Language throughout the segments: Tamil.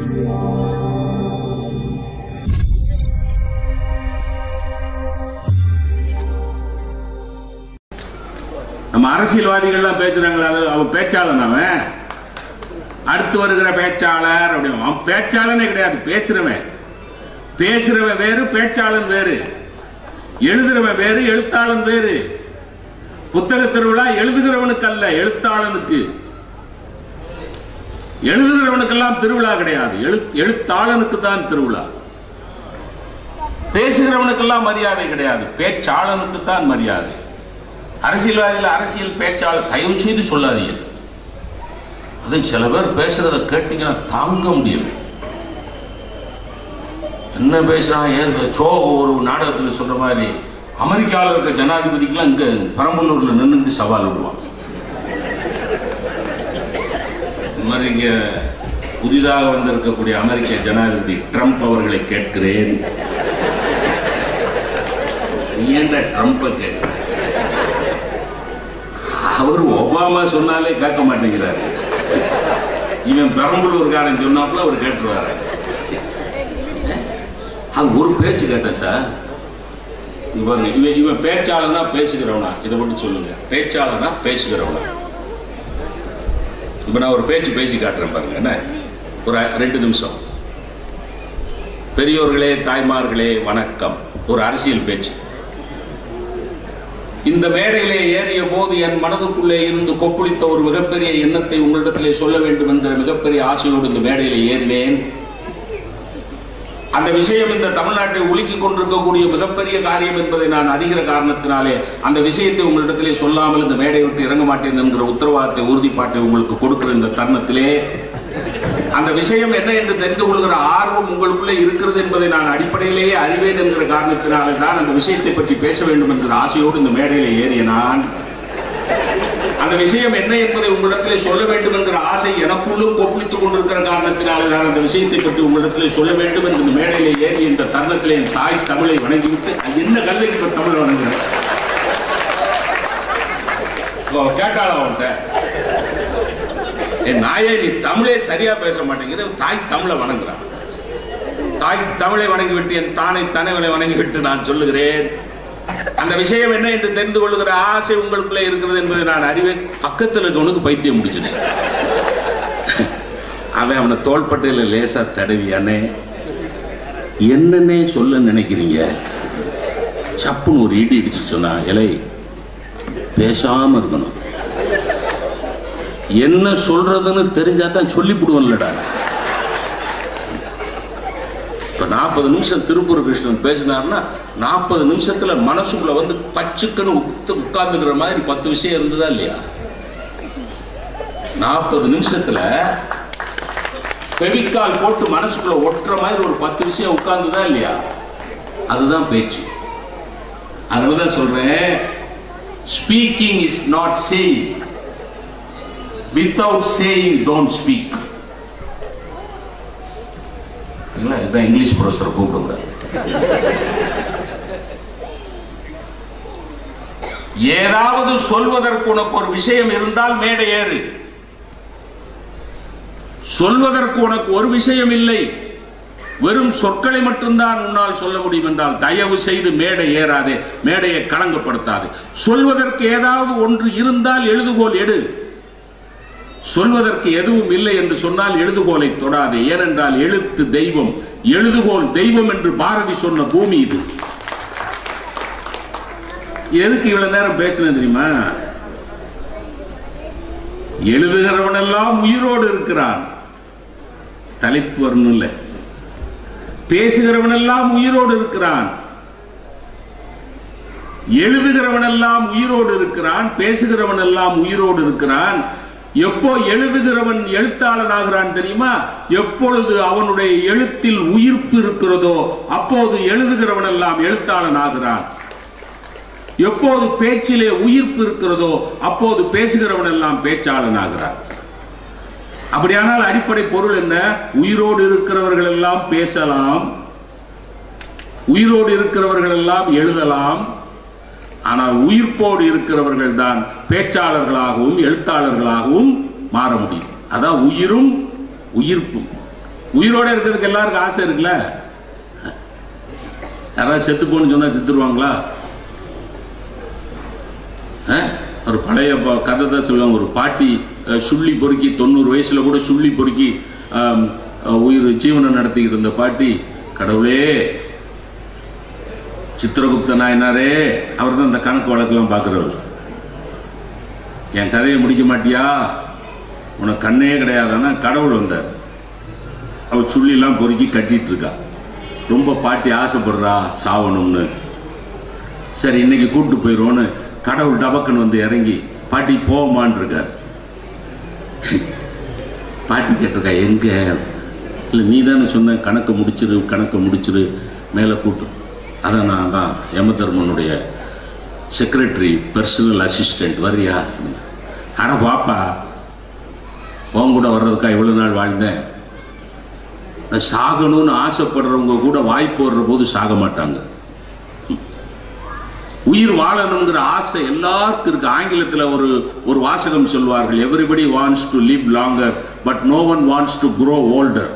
நம்ம அரசியல்வாதிகள்லாம் பேசுறாங்களா அது அவன் பேச்சாளன் அவன் அடுத்து வருகிற பேச்சாளர் அப்படின்னு அவன் பேச்சாளனே கிடையாது பேசுறவன் பேசுறவன் வேறு பேச்சாளன் வேறு எழுதுறவன் வேறு எழுத்தாளன் வேறு புத்தக திருவிழா எழுதுகிறவனுக்கு அல்ல எழுத்தாளனுக்கு எழுதுகிறவனுக்கெல்லாம் திருவிழா கிடையாது எழு- எழுத்தாளனுக்கு தான் திருவிழா பேசுகிறவனுக்கெல்லாம் மரியாதை கிடையாது பேச்சாளனுக்கு தான் மரியாதை அரசியல்வாதிகள் அரசியல் பேச்சாளர் தயவு செய்து சொல்லாதீங்க அது சில பேர் பேசுறத கேட்டீங்கன்னா தாங்க முடியல என்ன பேசுறான் ஏது சோ ஒரு நாடகத்தில் சொல்ற மாதிரி அமெரிக்காவில் இருக்க ஜனாதிபதிக்கெல்லாம் இங்க பெரம்பலூர்ல நின்னுட்டு சவால் விடுவாங்க இந்த மாதிரி இங்க புதிதாக வந்திருக்கக்கூடிய அமெரிக்க ஜனாதிபதி ட்ரம்ப் அவர்களை கேட்கிறேன் நீ என்ன ட்ரம்ப்பை கேட்கிற அவர் ஒபாமா சொன்னாலே கேட்க மாட்டேங்கிறாரு இவன் பெரம்பலூர்காரன் சொன்னாப்புல அவர் கேட்டுருவாரு அது ஒரு பேச்சு கேட்டேன் சார் இங்க பாருங்க, இவன் இவன் பேச்சாளனா பேசுகிறவனா இதை மட்டும் சொல்லுங்க பேச்சாளனா பேசுகிறவனா இப்ப நான் ஒரு பேச்சு பேசி காட்டுறேன் பாருங்க என்ன ஒரு அ- ரெண்டு நிமிஷம் பெரியோர்களே தாய்மார்களே வணக்கம் ஒரு அரசியல் பேச்சு இந்த மேடையிலே ஏறிய போது என் மனதுக்குள்ளே இருந்து கொப்புளித்த ஒரு மிகப்பெரிய எண்ணத்தை உங்களிடத்திலே சொல்ல வேண்டும் என்கிற மிகப்பெரிய ஆசையோடு இந்த மேடையிலே ஏறினேன் அந்த விஷயம் இந்த தமிழ்நாட்டை உலுக்கிக் கொண்டிருக்கக்கூடிய மிகப்பெரிய காரியம் என்பதை நான் அறிகிற காரணத்தினாலே அந்த விஷயத்தை உங்களிடத்திலே சொல்லாமல் இந்த மேடை விட்டு இறங்க மாட்டேன் என்கிற உத்தரவாதத்தை உறுதிப்பாட்டை உங்களுக்கு கொடுக்கிற இந்த தருணத்திலே அந்த விஷயம் என்ன என்று தெரிந்து கொள்கிற ஆர்வம் உங்களுக்குள்ளே இருக்கிறது என்பதை நான் அடிப்படையிலேயே அறிவேன் என்கிற காரணத்தினாலே தான் அந்த விஷயத்தை பற்றி பேச வேண்டும் என்கிற ஆசையோடு இந்த மேடையிலே ஏறிய நான் அந்த விஷயம் என்ன என்பதை உங்களிடத்திலே சொல்ல வேண்டும் என்கிற ஆசை எனக்குள்ளும் கொப்பளித்துக் கொண்டிருக்கிற காரணத்தினாலே நான் அந்த விஷயத்தை பற்றி உங்களிடத்திலே சொல்ல வேண்டும் என்று இந்த மேடையிலே ஏறி இந்த தருணத்திலே என் தாய் தமிழை வணங்கிவிட்டு அது என்ன கல்லைக்கு இப்ப தமிழ் வணங்குறேன் இப்போ கேட்டாளா அவன்கிட்ட என் நாயே நீ தமிழே சரியா பேச மாட்டேங்கிற தாய் தமிழை வணங்குறான் தாய் தமிழை வணங்கிவிட்டு என் தானை தனைவனை வணங்கிவிட்டு நான் சொல்லுகிறேன் அந்த விஷயம் என்ன என்று தெரிந்து கொள்ளுகிற ஆசை உங்களுக்குள்ளே இருக்கிறது என்பதை நான் அறிவேன் பக்கத்தில் இருக்கவனுக்கு பைத்தியம் முடிச்சிருச்சு அவன் அவனை தோள்பட்டையில லேசா தடவி அண்ணே என்னன்னே சொல்ல நினைக்கிறீங்க சப்புன்னு ஒரு இடி இடிச்சு சொன்னா இலை பேசாம இருக்கணும் என்ன சொல்றதுன்னு தெரிஞ்சா தான் சொல்லிவிடுவோம்லடா இப்ப நாற்பது நிமிஷம் திருப்பூர் கிருஷ்ணன் பேசினார்னா நாற்பது நிமிஷத்துல மனசுக்குள்ள வந்து பச்சுக்குன்னு உத்து உட்கார்ந்துக்கிற மாதிரி பத்து விஷயம் இருந்ததா இல்லையா நாற்பது நிமிஷத்துல பெவிக்கால் போட்டு மனசுக்குள்ள ஒட்டுற மாதிரி ஒரு பத்து விஷயம் உட்கார்ந்துதா இல்லையா அதுதான் பேச்சு அதனாலதான் சொல்றேன் speaking is not saying without saying don't speak இதுதான் இங்கிலீஷ் ப்ரொஃபஸரை கூப்பிடுங்க ஏதாவது சொல்வதற்கு உனக்கு ஒரு விஷயம் இருந்தால் மேடை ஏறு சொல்வதற்கு உனக்கு ஒரு விஷயம் இல்லை வெறும் சொற்களை மட்டும்தான் உன்னால் சொல்ல முடியும் என்றால் தயவு செய்து மேடை ஏறாதே மேடையை களங்கப்படுத்தாது சொல்வதற்கு ஏதாவது ஒன்று இருந்தால் எழுதுகோல் எடு சொல்வதற்கு எதுவும் இல்லை என்று சொன்னால் எழுதுகோலை தொடாதே ஏனென்றால் எழுத்து தெய்வம் எழுதுகோல் தெய்வம் என்று பாரதி சொன்ன பூமி இது எதுக்கு இவ்வளவு நேரம் பேசினேன் தெரியுமா எழுதுகிறவனெல்லாம் உயிரோடு இருக்கிறான் தலைப்பு வரணும் இல்லை பேசுகிறவனெல்லாம் உயிரோடு இருக்கிறான் எழுதுகிறவனெல்லாம் உயிரோடு இருக்கிறான் பேசுகிறவனெல்லாம் உயிரோடு இருக்கிறான் எப்போ எழுதுகிறவன் எழுத்தாளன் ஆகிறான் தெரியுமா எப்பொழுது அவனுடைய எழுத்தில் உயிர்ப்பு இருக்கிறதோ அப்போது எழுதுகிறவன் எல்லாம் எழுத்தாளன் ஆகிறான் எப்போது பேச்சிலே உயிர்ப்பு இருக்கிறதோ அப்போது பேசுகிறவன் எல்லாம் பேச்சாளன் ஆகிறான் அப்படியானால் அடிப்படை பொருள் என்ன உயிரோடு இருக்கிறவர்கள் எல்லாம் பேசலாம் உயிரோடு இருக்கிறவர்கள் எல்லாம் எழுதலாம் ஆனால் உயிர்ப்போடு இருக்கிறவர்கள் தான் பேச்சாளர்களாகவும் எழுத்தாளர்களாகவும் மாற முடியும் அதான் உயிரும் உயிர்ப்பும் உயிரோட இருக்கிறதுக்கு எல்லாருக்கும் ஆசை இருக்குல்ல யாராவது செத்து போன்னு சொன்னா செத்துருவாங்களா அஹ்? ஒரு பழைய ப- கதை தான் சொல்லுவாங்க ஒரு பாட்டி அஹ், சுள்ளி பொறுக்கி தொண்ணூறு வயசுல கூட சுள்ளி பொறுக்கி ஆம், அஹ், உயிர் ஜீவனம் நடத்திக்கிட்டு இருந்த பாட்டி கடவுளே சித்திரகுப்த நாயனாரே அவர் தான் இந்த கணக்கு வழக்கெல்லாம் பார்க்கிறவர் என் கதையை முடிக்க மாட்டியா உனக்கு கண்ணே கிடையாதுன்னா கடவுள் வந்தார் அவள் சுள்ளிலாம் பொறுக்கி கட்டிட்டு இருக்கா ரொம்ப பாட்டி ஆசைப்படுறா சாவணும்னு சரி இன்னைக்கு கூப்பிட்டு போயிடுவோன்னு கடவுள் டபக்குன்னு வந்து இறங்கி பாட்டி போமான் இருக்கார் பாட்டி கேட்டிருக்கா எங்க இல்லை நீ தானே சொன்ன கணக்கை முடிச்சிரு கணக்கை முடிச்சிரு மேலே கூட்டு அதான் நான் தான் யமதர்மனுடைய செக்ரட்டரி பர்சனல் அசிஸ்டன்ட் வரியா அட வாப்பா உன் கூட வர்றதுக்கா இவ்வளோ நாள் வாழ்ந்தேன் நான் சாகணும்னு ஆசைப்படுறவங்க கூட வாய் போடுற போது சாக மாட்டாங்க உயிர் வாழணுங்கிற ஆசை எல்லாருக்கும் இருக்கு ஆங்கிலத்துல ஒரு ஒரு வாசகம் சொல்வார்கள் everybody wants to live longer but no one wants to grow older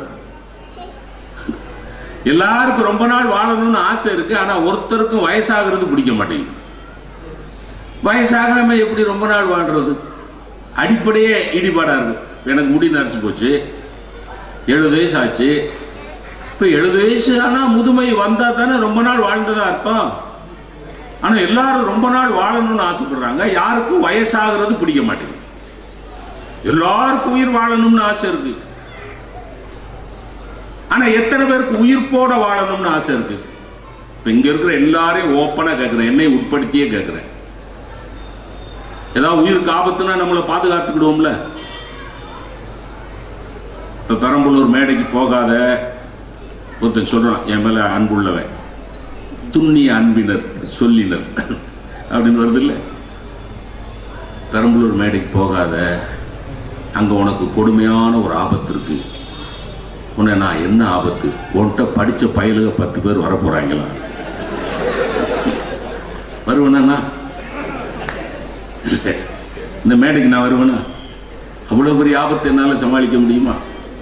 எல்லாருக்கும் ரொம்ப நாள் வாழணும்னு ஆசை இருக்கு ஆனா ஒருத்தருக்கும் வயசாகிறது பிடிக்க மாட்டேங்குது வயசாகாம எப்படி ரொம்ப நாள் வாழ்றது அடிப்படையே இடிபாடா இருக்கு எனக்கு முடி நரைச்சு போச்சு எழுபது வயசு ஆச்சு இப்ப எழுபது வயசு ஆனா முதுமை வந்தா தானே ரொம்ப நாள் வாழ்ந்ததா அர்த்தம் ஆனா எல்லாரும் ரொம்ப நாள் வாழணும்னு ஆசைப்படுறாங்க யாருக்கும் வயசாகிறது பிடிக்க மாட்டேங்குது எல்லாருக்கும் உயிர் வாழணும்னு ஆசை இருக்கு ஆனா எத்தனை பேருக்கு உயிர்ப்போட வாழணும்னு ஆசை இருக்கு இப்ப இங்க இருக்கிற எல்லாரையும் ஓப்பனா கேட்கிறேன் என்னை உட்படுத்தியே கேட்கிறேன் ஏதாவது உயிருக்கு ஆபத்துனா நம்மளை பாதுகாத்துக்கிடுவோம்ல இப்ப பெரம்பலூர் மேடைக்கு போகாத ஒருத்தன் சொல்றான் என் மேல அன்புள்ளவன் துண்ணிய அன்பினர் சொல்லினர் அப்படின்னு வருது இல்ல பெரம்பலூர் மேடைக்கு போகாத அங்க உனக்கு கொடுமையான ஒரு ஆபத்து இருக்கு உன்னை நான் என்ன ஆபத்து உன்கிட்ட படிச்ச பயலுக பத்து பேர் வர போறாங்களா வருவனா இந்த மேடைக்கு நான் வருவேனா அவ்வளவு பெரிய ஆபத்து என்னால சமாளிக்க முடியுமா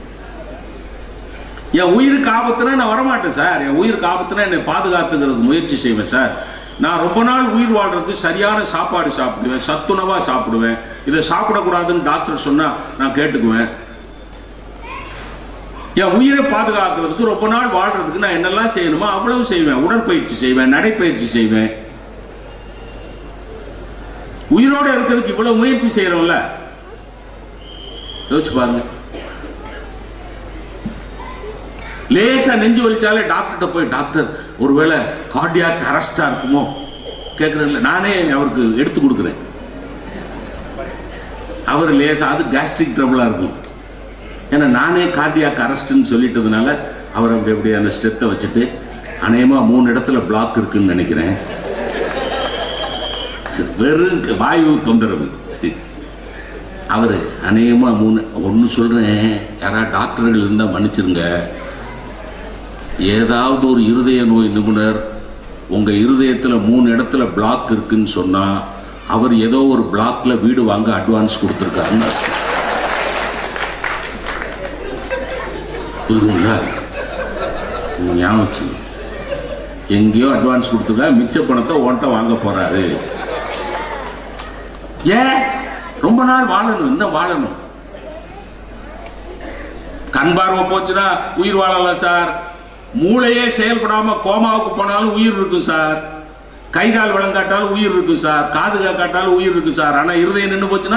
என் உயிருக்கு ஆபத்துனா நான் வரமாட்டேன் சார் என் உயிருக்கு ஆபத்துனா என்னை பாதுகாத்துக்கிறதுக்கு முயற்சி செய்வேன் சார் நான் ரொம்ப நாள் உயிர் வாழ்றது சரியான சாப்பாடு சாப்பிடுவேன் சத்துணவா சாப்பிடுவேன் இதை சாப்பிடக்கூடாதுன்னு டாக்டர் சொன்னா நான் கேட்டுக்குவேன் என் உயிரை பாதுகாக்கிறதுக்கு ரொம்ப நாள் வாழ்றதுக்கு நான் என்னெல்லாம் செய்யணுமோ அவ்வளவு செய்வேன் உடற்பயிற்சி செய்வேன் நடைப்பயிற்சி செய்வேன் உயிரோட இருக்கிறதுக்கு இவ்வளவு முயற்சி செய்யறோம்ல யோசிச்சு பாருங்க லேசா நெஞ்சு வலிச்சாலே டாக்டர்கிட்ட போய் டாக்டர் ஒருவேளை கார்டியாக் அரெஸ்டா இருக்குமோ கேட்கறேன்ல நானே அவருக்கு எடுத்து கொடுக்குறேன் அவர் லேசா அது கேஸ்ட்ரிக் ட்ரபிளா இருக்கும் ஏன்னா நானே கார்டியாக் அரெஸ்ட்னு சொல்லிட்டதுனால அவர் அப்படி அப்படி அந்த ஸ்டெத்தை வச்சுட்டு அநேகமா மூணு இடத்துல பிளாக் இருக்குன்னு நினைக்கிறேன் வெறும் வாயு தொந்தரவு அவரு அநேகமா மூணு ஒன்னு சொல்றேன் யாராவது டாக்டர்கள் இருந்தா மன்னிச்சிருங்க ஏதாவது ஒரு இருதய நோய் நிபுணர் உங்க இருதயத்துல மூணு இடத்துல பிளாக் இருக்குன்னு சொன்னா அவர் ஏதோ ஒரு பிளாக்ல வீடு வாங்க அட்வான்ஸ் கொடுத்துருக்காருன்னு அர்த்தம். புரியுதுங்களா நீங்க ஞாபகம் வச்சுங்க. எங்கேயோ அட்வான்ஸ் கொடுத்துருக்கா மிச்ச பணத்தை ஓட்ட வாங்க போறாரு ஏன் ரொம்ப நாள் வாழணும் இன்னும் வாழணும் கண் பார்வை போச்சுன்னா உயிர் வாழலாம் சார் மூளையே செயல்படாம கோமாவுக்கு போனாலும் உயிர் இருக்கும் சார் கை கால் விளங்காட்டாலும் உயிர் இருக்கும் சார் காது காட்டாலும் உயிர் இருக்கும் சார் ஆனா இருதயம் நின்று போச்சுன்னா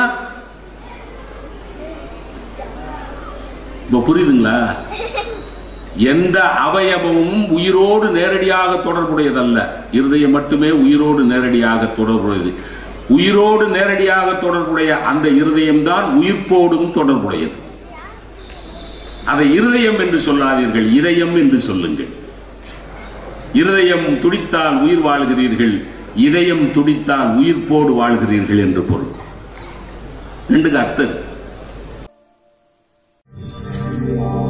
இப்ப புரியுதுங்களா எந்த அவயவமும் உயிரோடு நேரடியாக தொடர்புடையதல்ல இருதயம் மட்டுமே உயிரோடு நேரடியாக தொடர்புடையது உயிரோடு நேரடியாக தொடர்புடைய அந்த இருதயம் தான் உயிர்ப்போடும் தொடர்புடையது அதை இருதயம் என்று சொல்லாதீர்கள் இதயம் என்று சொல்லுங்கள் இருதயம் துடித்தால் உயிர் வாழ்கிறீர்கள் இதயம் துடித்தால் உயிர்ப்போடு வாழ்கிறீர்கள் என்று பொருள் ரெண்டுக்கு அர்த்தம் இருக்கு.